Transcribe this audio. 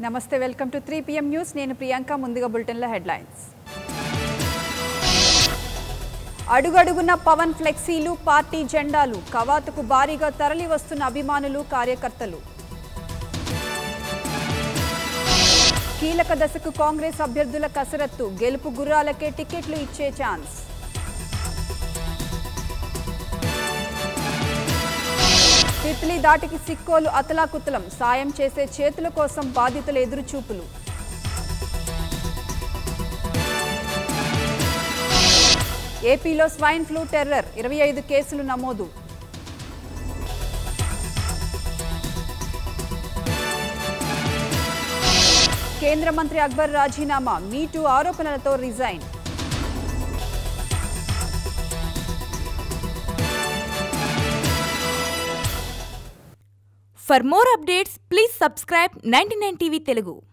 నమస్తే welcome to three PM news నేను ప్రియాంక ముందుగా బులెటిన్ల హెడ్లైన్స్ అడుగడుగున పవన్ ఫ్లెక్సీలు పార్టీ జెండాలు కవాతుకు భారీగా తరలి వస్తున్న అభిమానులు కార్యకర్తలు కీలక దశకు కాంగ్రెస్ అభ్యర్థుల కసరత్తు గెలుపు గుర్రాలకే టికెట్లు ఇచ్చే ఛాన్స్ తిత్లీ దాటికి సిక్కోలు అతలాకుతలం సాయం చేసే చేతుల కోసం బాధితుల ఎదురుచూపులు ఏపీలో స్వైన్ ఫ్లూ టెర్రర్ ఇరవై ఐదు కేసులు నమోదు కేంద్ర మంత్రి అక్బర్ రాజీనామా మీటూ ఆరోపణలతో resign For more updates, please subscribe 99 TV Telugu.